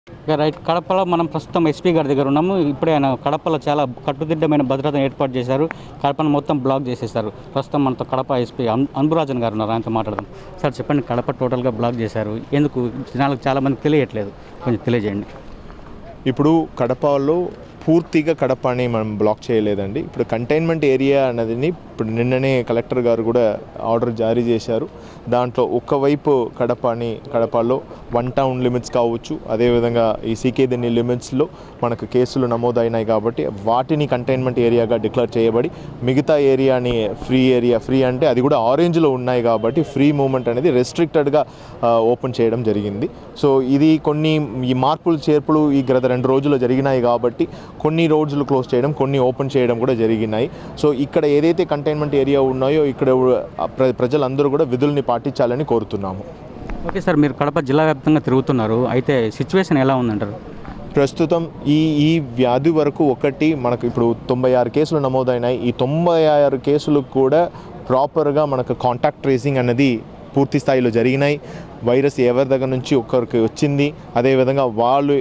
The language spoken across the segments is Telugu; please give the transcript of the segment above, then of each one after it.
ఇక రైట్ కడపలో మనం ప్రస్తుతం ఎస్పీ గారి దగ్గర ఉన్నాము ఇప్పుడే ఆయన కడపలో చాలా కట్టుదిట్టమైన భద్రతను ఏర్పాటు చేశారు కడపను మొత్తం బ్లాక్ చేసేశారు ప్రస్తుతం మనతో కడప ఎస్పీ అన్ అన్బురాజన్ గారు ఉన్నారు ఆయనతో మాట్లాడదాం సార్ చెప్పండి కడప టోటల్గా బ్లాక్ చేశారు ఎందుకు జనాలకు చాలా మందికి తెలియట్లేదు కొంచెం తెలియజేయండి ఇప్పుడు కడపలో పూర్తిగా కడప అని మనం బ్లాక్ చేయలేదండి ఇప్పుడు కంటైన్మెంట్ ఏరియా అన్నది ఇప్పుడు నిన్ననే కలెక్టర్ గారు కూడా ఆర్డర్ జారీ చేశారు దాంట్లో ఒకవైపు కడప అని కడపలో వన్ టౌన్ లిమిట్స్ కావచ్చు అదేవిధంగా ఈ సీకేదిన్ని లిమిట్స్లో మనకు కేసులు నమోదైనాయి కాబట్టి వాటిని కంటైన్మెంట్ ఏరియాగా డిక్లేర్ చేయబడి మిగతా ఏరియాని ఫ్రీ ఏరియా ఫ్రీ అంటే అది కూడా ఆరెంజ్లో ఉన్నాయి కాబట్టి ఫ్రీ మూమెంట్ అనేది రెస్ట్రిక్టెడ్గా ఓపెన్ చేయడం జరిగింది సో ఇది కొన్ని ఈ మార్పులు చేర్పులు ఈ గత రెండు రోజులు జరిగినాయి కాబట్టి కొన్ని రోడ్లు క్లోజ్ చేయడం కొన్ని ఓపెన్ చేయడం కూడా జరిగినాయి సో ఇక్కడ ఏదైతే కంటైన్మెంట్ ఏరియా ఉన్నాయో ఇక్కడ ప్ర ప్రజలందరూ కూడా విధుల్ని పాటించాలని కోరుతున్నాము ఓకే సార్ మీరు కడప జిల్లా వ్యాప్తంగా తిరుగుతున్నారు అయితే సిచ్యువేషన్ ఎలా ఉందంటారు ప్రస్తుతం ఈ ఈ వ్యాధి వరకు ఒకటి మనకు ఇప్పుడు తొంభై ఆరు కేసులు నమోదైనాయి ఈ తొంభై ఆరు కేసులు కూడా ప్రాపర్గా మనకు కాంటాక్ట్ ట్రేసింగ్ అనేది పూర్తి స్థాయిలో జరిగినాయి వైరస్ ఎవరి దగ్గర నుంచి ఒకరికి వచ్చింది అదేవిధంగా వాళ్ళు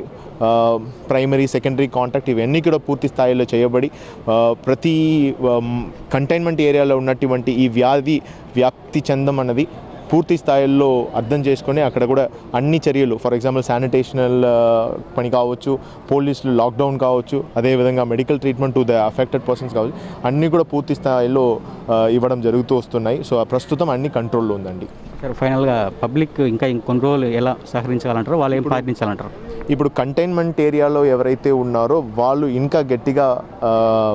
ప్రైమరీ సెకండరీ కాంటాక్ట్ ఇవన్నీ కూడా పూర్తి స్థాయిలో చేయబడి ఆ, ప్రతి కంటైన్మెంట్ ఏరియాలో ఉన్నటువంటి ఈ వ్యాధి వ్యాప్తి చెందం అన్నది పూర్తి స్థాయిలో అర్థం చేసుకొని అక్కడ కూడా అన్ని చర్యలు ఫర్ ఎగ్జాంపుల్ శానిటేషనల్ పని కావచ్చు పోలీసులు లాక్డౌన్ కావచ్చు అదేవిధంగా medical treatment to the affected persons కావచ్చు అన్నీ కూడా పూర్తి స్థాయిలో ఆ, ఇవ్వడం జరుగుతూ వస్తున్నాయి సో ప్రస్తుతం అన్ని కంట్రోల్లో ఉందండి సార్ ఫైనల్గా పబ్లిక్ ఇంకా ఇంకొన్ని రోజులు ఎలా సహకరించాలంటారు వాళ్ళు ఏం పాటించాలంటారు ఇప్పుడు కంటైన్మెంట్ ఏరియాలో ఎవరైతే ఉన్నారో వాళ్ళు ఇంకా గట్టిగా ఆ,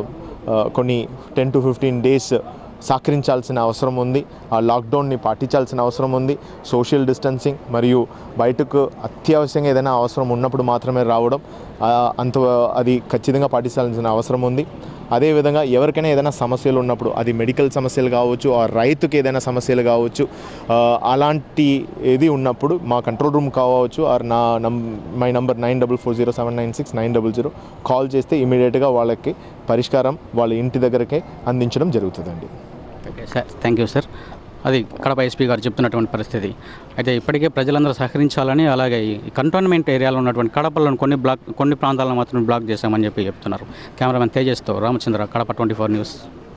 ఆ, కొన్ని టెన్ టు ఫిఫ్టీన్ డేస్ సహకరించాల్సిన అవసరం ఉంది ఆ లాక్డౌన్ని పాటించాల్సిన అవసరం ఉంది సోషల్ డిస్టెన్సింగ్ మరియు బయటకు అత్యవసరంగా ఏదైనా అవసరం ఉన్నప్పుడు మాత్రమే రావడం ఆ, అంత అది ఖచ్చితంగా పాటించాల్సిన అవసరం ఉంది అదేవిధంగా ఎవరికైనా ఏదైనా సమస్యలు ఉన్నప్పుడు అది మెడికల్ సమస్యలు కావచ్చు ఆ రైతుకి ఏదైనా సమస్యలు కావచ్చు ఆ, అలాంటి ఏది ఉన్నప్పుడు మా కంట్రోల్ రూమ్ కావచ్చు ఆర్ నా నం my number nine double four zero seven nine six nine double zero call చేస్తే ఇమీడియట్గా వాళ్ళకి పరిష్కారం వాళ్ళ ఇంటి దగ్గరకే అందించడం జరుగుతుందండి okay sir thank you sir అది కడప ఎస్పీ గారు చెప్తున్నటువంటి పరిస్థితి అయితే ఇప్పటికే ప్రజలందరూ సహకరించాలని అలాగే ఈ కంటోన్మెంట్ ఏరియాలో ఉన్నటువంటి కడపలోని కొన్ని బ్లాక్ కొన్ని ప్రాంతాలను మాత్రం బ్లాక్ చేశామని చెప్పి చెప్తున్నారు కెమెరామెన్ తేజస్తో Ramachandra Kadapa twenty four news